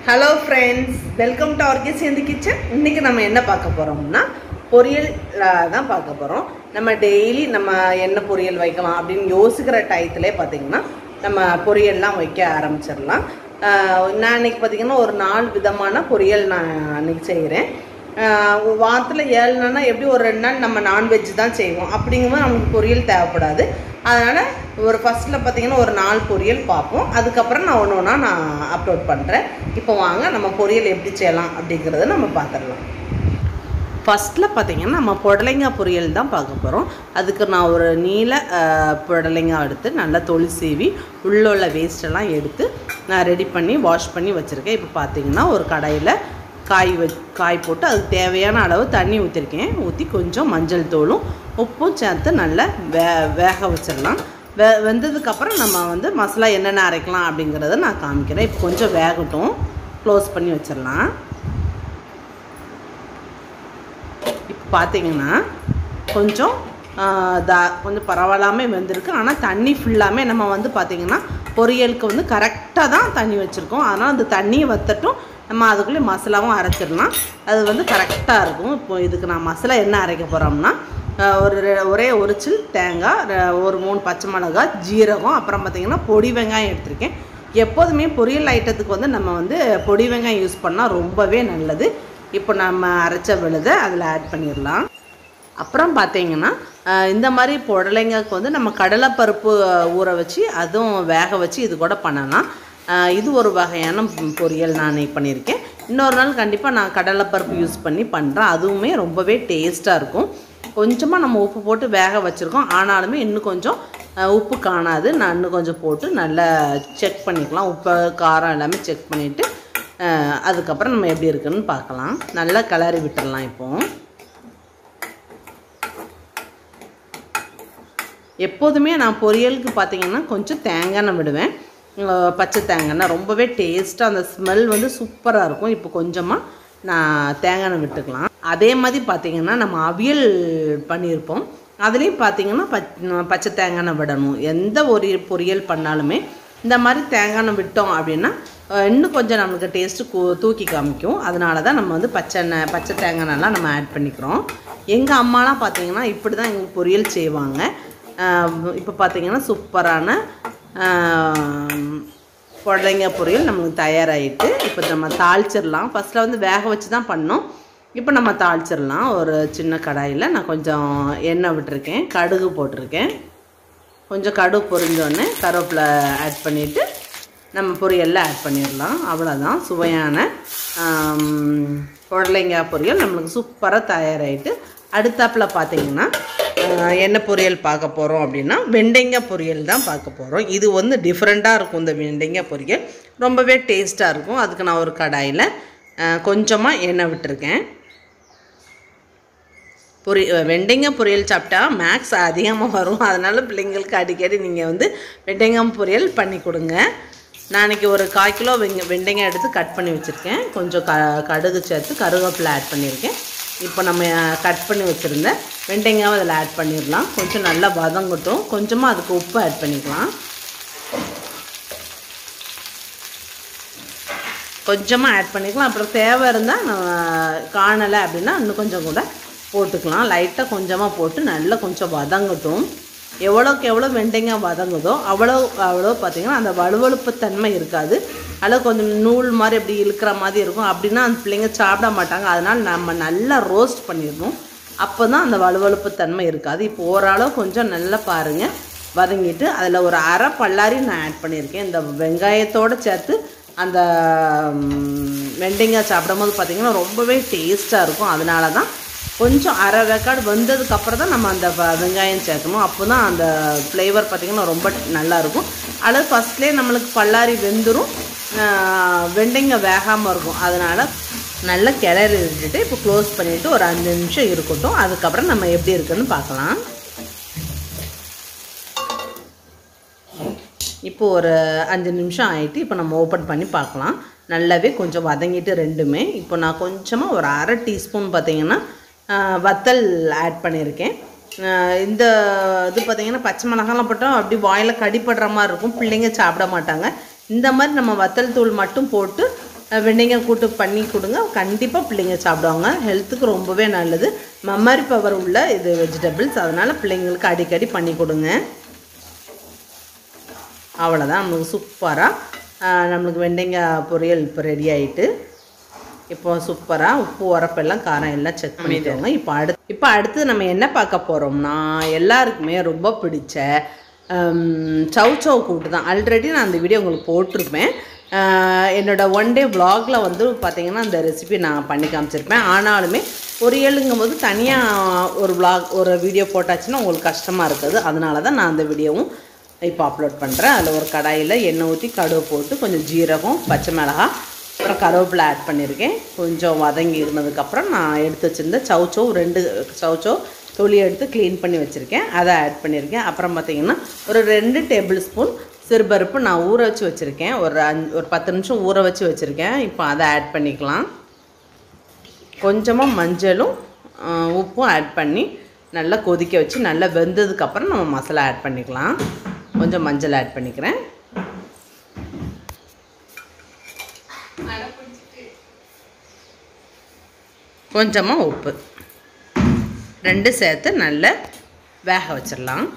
hello friends welcome to ஆர்கிஸ் இந்த kitchen இன்னைக்கு நம்ம என்ன பார்க்க போகிறோம்னா பொரியல் அஹ், தான் பார்க்க போகிறோம் நம்ம டெய்லி நம்ம என்ன பொரியல் வைக்கலாம் அப்படின்னு யோசிக்கிற டயத்திலே பார்த்தீங்கன்னா நம்ம பொரியல்லாம் வைக்க ஆரம்பிச்சிடலாம் அஹ், நான் இன்னைக்கு பார்த்தீங்கன்னா ஒரு நாலு விதமான பொரியல் நான் அன்னைக்கு செய்கிறேன் வாரத்தில் ஏழு நாள்னா எப்படி ஒரு ரெண்டு நாள் நம்ம நான்வெஜ் தான் செய்வோம் அப்படிங்கும்போது நமக்கு பொரியல் தேவைப்படாது அதனால் ஒரு ஃபஸ்ட்டில் பார்த்தீங்கன்னா ஒரு நாலு பொரியல் பார்ப்போம் அதுக்கப்புறம் நான் ஒன்று ஒன்றா நான் அப்லோட் பண்ணுறேன் இப்போ வாங்க நம்ம பொரியல் எப்படி செய்யலாம் அப்படிங்கிறத நம்ம பார்த்துடலாம் ஃபஸ்ட்டில் பார்த்தீங்கன்னா நம்ம புடலைங்காய் பொரியல் தான் பார்க்க போகிறோம் அதுக்கு நான் ஒரு நீல அஹ், புடலைங்காய் எடுத்து நல்லா தொளி சீவி உள்ள உள்ள வேஸ்டெல்லாம் எடுத்து நான் ரெடி பண்ணி வாஷ் பண்ணி வச்சுருக்கேன் இப்போ பார்த்தீங்கன்னா ஒரு கடாயில் காய் வ காய் போட்டு அதுக்கு தேவையான அளவு தண்ணி ஊற்றிருக்கேன் ஊற்றி கொஞ்சம் மஞ்சள் தூளும் உப்பும் சேர்த்து நல்லா வே வேக வச்சிடலாம் வே வெந்ததுக்கப்புறம் நம்ம வந்து மசாலா என்னென்ன அரைக்கலாம் அப்படிங்கிறத நான் காமிக்கிறேன் இப்போ கொஞ்சம் வேகட்டும் க்ளோஸ் பண்ணி வச்சிடலாம் இப்போ பார்த்தீங்கன்னா கொஞ்சம் ஆஹ், தா கொஞ்சம் பரவாயில்லாமல் வெந்திருக்கு ஆனால் தண்ணி ஃபுல்லாமே நம்ம வந்து பார்த்திங்கன்னா பொரியலுக்கு வந்து கரெக்டாக தான் தண்ணி வச்சுருக்கோம் அதனால் அந்த தண்ணியை வத்தட்டும் நம்ம அதுக்குள்ளே மசாலாவும் அரைச்சிடலாம் அது வந்து கரெக்டாக இருக்கும் இப்போ இதுக்கு நான் மசாலா என்ன அரைக்க போகிறோம்னா ஆஹ், ஒரு ரெ- ஒரே ஒரு சில் தேங்காய் ரெ- ஒரு மூணு பச்சை மிளகாய் ஜீரகம் அப்புறம் பார்த்திங்கன்னா பொடி வெங்காயம் எடுத்திருக்கேன் எப்போதுமே பொரியல் ஐட்டத்துக்கு வந்து நம்ம வந்து பொடி வெங்காயம் யூஸ் பண்ணால் ரொம்பவே நல்லது இப்போ நம்ம அரைச்ச விழுதை அதில் ஆட் பண்ணிடலாம் அப்புறம் பார்த்தீங்கன்னா அஹ், இந்த மாதிரி புடலைங்காய்க்கு வந்து நம்ம கடலைப்பருப்பு அஹ், ஊற வச்சு அதுவும் வேக வச்சு இது கூட பண்ணலாம் அஹ், இது ஒரு வகையான ம், பொரியல் நான் இன்னைக்கு பண்ணியிருக்கேன் இன்னொரு நாள் கண்டிப்பாக நான் கடலைப்பருப்பு யூஸ் பண்ணி பண்ணுறேன் அதுவுமே ரொம்பவே டேஸ்ட்டாக இருக்கும் கொஞ்சமாக நம்ம உப்பு போட்டு வேக வச்சுருக்கோம் ஆனாலுமே இன்னும் கொஞ்சம் அஹ், உப்பு காணாது நான் இன்னும் கொஞ்சம் போட்டு நல்லா செக் பண்ணிக்கலாம் உப்பு காரம் எல்லாமே செக் பண்ணிவிட்டு அதுக்கப்புறம் நம்ம எப்படி இருக்குன்னு பார்க்கலாம் நல்லா கிளறி விட்டுடலாம் இப்போது எப்போதுமே நான் பொரியலுக்கு பார்த்தீங்கன்னா கொஞ்சம் தேங்காய் எண்ணெய் விடுவேன் அஹ் பச்சை தேங்காய் எண்ணெய் ரொம்பவே டேஸ்ட்டாக அந்த ஸ்மெல் வந்து சூப்பராக இருக்கும் இப்போ கொஞ்சமாக நான் தேங்காய் எண்ணெய் விட்டுக்கலாம் அதே மாதிரி பார்த்தீங்கன்னா நம்ம அவியல் பண்ணியிருப்போம் அதுலேயும் பார்த்தீங்கன்னா பச் பச்சை தேங்காய் எண்ணெய் விடணும் எந்த ஒரு பொரியல் பண்ணாலுமே இந்த மாதிரி தேங்காய் எண்ணெய் விட்டோம் அப்படின்னா அஹ் இன்னும் கொஞ்சம் நம்மளுக்கு டேஸ்ட்டு தூக்கி காமிக்கும் அதனால தான் நம்ம வந்து பச்சை எண்ணெய் பச்சை தேங்காய் எண்ணெய்லாம் நம்ம ஆட் பண்ணிக்கிறோம் எங்கள் அம்மாலாம் பார்த்தீங்கன்னா இப்படி தான் எங்களுக்கு பொரியல் செய்வாங்க இப்போ பார்த்தீங்கன்னா சூப்பரான ஆம், புடலைங்க பொரியல் நம்மளுக்கு தயாராகிட்டு இப்போ நம்ம தாளிச்சிடலாம் ஃபஸ்ட்டில் வந்து வேக வச்சு தான் பண்ணோம் இப்போ நம்ம தாளிச்சிடலாம் ஒரு சின்ன கடாயில் நான் கொஞ்சம் எண்ணெய் விட்டுருக்கேன் கடுகு போட்டிருக்கேன் கொஞ்சம் கடுகு பொரிஞ்சோடனே கருவேப்பிலை ஆட் பண்ணிவிட்டு நம்ம பொரியலில் ஆட் பண்ணிடலாம் அவ்வளோதான் சுவையான ஆம், புடலைங்காய் பொரியல் நம்மளுக்கு சூப்பராக தயாராகிட்டு அடுத்தாப்பில் பார்த்தீங்கன்னா ஆஹ், என்ன பொரியல் பார்க்க போகிறோம் அப்படின்னா வெண்டைங்காய் பொரியல் தான் பார்க்க போகிறோம் இது வந்து டிஃப்ரெண்ட்டாக இருக்கும் இந்த வெண்டைங்காய் பொரியல் ரொம்பவே டேஸ்ட்டாக இருக்கும் அதுக்கு நான் ஒரு கடாயில் கொஞ்சமாக எண்ணெய் விட்டுருக்கேன் பொரி வெண்டைங்காய் பொரியல் சாப்பிட்டா மேக்ஸ் அதிகமாக வரும் அதனால் பிள்ளைங்களுக்கு அடிக்கடி நீங்கள் வந்து வெண்டைங்காய் பொரியல் பண்ணி கொடுங்க நான் இன்னைக்கு ஒரு கால் கிலோ வெங்க வெண்டைங்காய் எடுத்து கட் பண்ணி வச்சுருக்கேன் கொஞ்சம் க கடுகு சேர்த்து கருவேப்பிலை ஆட் பண்ணியிருக்கேன் இப்போ நம்ம கட் பண்ணி வச்சுருந்த வெண்டைங்காவை அதில் ஆட் பண்ணிடலாம் கொஞ்சம் நல்லா வதங்கட்டும் கொஞ்சமாக அதுக்கு உப்பு ஆட் பண்ணிக்கலாம் கொஞ்சமாக ஆட் பண்ணிக்கலாம் அப்புறம் தேவை இருந்தால் நம்ம காணலை அப்படின்னா இன்னும் கொஞ்சம் கூட போட்டுக்கலாம் லைட்டாக கொஞ்சமாக போட்டு நல்லா கொஞ்சம் வதங்கட்டும் எவ்வளோக்கு எவ்வளோ வெண்டைங்காய் வதங்குதோ அவ்வளோ அவ்வளோ பார்த்திங்கன்னா அந்த வலுவழுப்பு தன்மை இருக்காது அதில் கொஞ்சம் நூல் மாதிரி அப்படி இழுக்கிற மாதிரி இருக்கும் அப்படின்னா அந்த பிள்ளைங்க சாப்பிட மாட்டாங்க அதனால் நம்ம நல்லா ரோஸ்ட் பண்ணிடணும் அப்போ தான் அந்த வலுவழுப்பு தன்மை இருக்காது இப்போ ஓரளவு கொஞ்சம் நல்லா பாருங்கள் வதங்கிட்டு அதில் ஒரு அரை பல்லாரி நான் ஆட் பண்ணியிருக்கேன் இந்த வெங்காயத்தோடு சேர்த்து அந்த ம், வெண்டைங்காய் சாப்பிடும்போது பார்த்திங்கன்னா ரொம்பவே டேஸ்ட்டாக இருக்கும் அதனால தான் கொஞ்சம் அரை வேக்காடு வெந்ததுக்கப்புறம் தான் நம்ம அந்த வ- வெங்காயம் சேர்க்கணும் அப்போ தான் அந்த ஃப்ளேவர் பார்த்திங்கன்னா ரொம்ப நல்லாயிருக்கும் அல்லது ஃபஸ்ட்லேயே நம்மளுக்கு பல்லாரி வெந்துடும் வெண்டைங்காய் வேகாமல் இருக்கும் அதனால் நல்லா கிளறி விட்டுட்டு இப்போ க்ளோஸ் பண்ணிவிட்டு ஒரு அஞ்சு நிமிஷம் இருக்கட்டும் அதுக்கப்புறம் நம்ம எப்படி இருக்குன்னு பார்க்கலாம் இப்போ ஒரு அஞ்சு நிமிஷம் ஆயிட்டு இப்போ நம்ம ஓப்பன் பண்ணி பார்க்கலாம் நல்லாவே கொஞ்சம் வதங்கிட்டு ரெண்டுமே இப்போ நான் கொஞ்சமாக ஒரு அரை டீஸ்பூன் பார்த்தீங்கன்னா ஆஹ், வத்தல் ஆட் பண்ணியிருக்கேன் ஆஹ், இந்த இது பார்த்தீங்கன்னா பச்சை மிளகாலாம் போட்டால் அப்படி வாயில் கடிப்படுற மாதிரி இருக்கும் பிள்ளைங்க சாப்பிட மாட்டாங்க இந்த மாதிரி நம்ம வத்தல் தூள் மட்டும் போட்டு அஹ், வெண்டைக்காய் கூட்டு பண்ணி கொடுங்க கண்டிப்பாக பிள்ளைங்க சாப்பிடுவாங்க ஹெல்த்துக்கு ரொம்பவே நல்லது மெமரி பவர் உள்ள இது வெஜிடபிள்ஸ் அதனால் பிள்ளைங்களுக்கு அடிக்கடி பண்ணி கொடுங்க அவ்வளோதான் நம்மளுக்கு சூப்பராக நம்மளுக்கு வெண்டைக்காய் பொரியல் இப்போ ரெடி ஆகிட்டு இப்போ சூப்பராக உப்பு உரப்பெல்லாம் காரம் எல்லாம் செக் பண்ணிட்டோங்க இப்போ அடுத்து இப்போ அடுத்து நம்ம என்ன பார்க்க போகிறோம்னா எல்லாருக்குமே ரொம்ப பிடிச்ச ஹம், சவ் சவ் கூட்டு தான் ஆல்ரெடி நான் அந்த வீடியோ உங்களுக்கு போட்டிருப்பேன் ஆஹ், என்னோட ஒன் டே vlogல வந்து பார்த்தீங்கன்னா அந்த ரெசிபி நான் பண்ணி காமிச்சிருப்பேன் ஆனாலுமே பொரியலுங்கும் போது தனியாக ஒரு vlog ஒரு வீடியோ போட்டாச்சுன்னா உங்களுக்கு கஷ்டமாக இருக்குது அதனால தான் நான் அந்த வீடியோவும் இப்போ அப்லோட் பண்ணுறேன் அதில் ஒரு கடாயில் எண்ணெய் ஊற்றி கடுகு போட்டு கொஞ்சம் ஜீரகம் பச்சை மிளகாய் அப்புறம் கருவேப்பிலை ஆட் பண்ணியிருக்கேன் கொஞ்சம் வதங்கி இருந்ததுக்கப்புறம் நான் எடுத்து வச்சுருந்த சவுச்சோ ரெண்டு சவுச்சோ தொளி எடுத்து க்ளீன் பண்ணி வச்சுருக்கேன் அதை ஆட் பண்ணியிருக்கேன் அப்புறம் பார்த்தீங்கன்னா ஒரு ரெண்டு டேபிள் ஸ்பூன் சிறுபருப்பு நான் ஊற வச்சு வச்சுருக்கேன் ஒரு அஞ்சு ஒரு பத்து நிமிஷம் ஊற வச்சு வச்சுருக்கேன் இப்போ அதை ஆட் பண்ணிக்கலாம் கொஞ்சமாக மஞ்சளும் ஆ, உப்பும் ஆட் பண்ணி நல்லா கொதிக்க வச்சு நல்லா வெந்ததுக்கப்புறம் நம்ம மசாலா ஆட் பண்ணிக்கலாம் கொஞ்சம் மஞ்சள் ஆட் பண்ணிக்கிறேன் கொஞ்சமாக உப்பு ரெண்டு சேர்த்து நல்லா வேக வச்சிடலாம்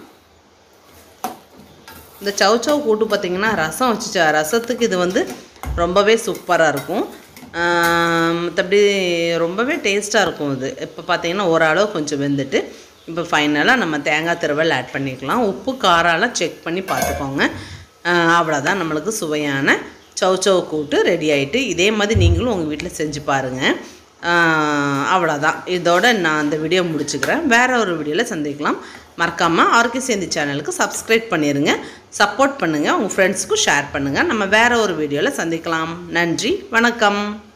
இந்த சவ் சவ் கூட்டு பார்த்திங்கன்னா ரசம் வச்சு ச- ரசத்துக்கு இது வந்து ரொம்பவே சூப்பராக இருக்கும் ஆம், மற்றபடி ரொம்பவே டேஸ்ட்டாக இருக்கும் இது இப்போ பார்த்தீங்கன்னா ஓரளவு கொஞ்சம் வெந்துட்டு இப்போ ஃபைனலாக நம்ம தேங்காய் திருவல் ஆட் பண்ணிக்கலாம் உப்பு காரெல்லாம் செக் பண்ணி பார்த்துக்கோங்க ஆ, அவ்வளோதான் நம்மளுக்கு சுவையான சவ் சவ் கூட்டு ரெடி ஆயிட்டு இதே மாதிரி நீங்களும் உங்கள் வீட்டில் செஞ்சு பாருங்கள் அவ்வளோதான் இதோட நான் அந்த வீடியோ முடிச்சுக்கிறேன் வேற ஒரு வீடியோவில் சந்திக்கலாம் மறக்காமல் ஆர்கே சேந்தி சேனலுக்கு சப்ஸ்கிரைப் பண்ணிடுங்க சப்போர்ட் பண்ணுங்கள் உங்கள் ஃப்ரெண்ட்ஸுக்கும் ஷேர் பண்ணுங்கள் நம்ம வேற ஒரு வீடியோவில் சந்திக்கலாம் நன்றி வணக்கம்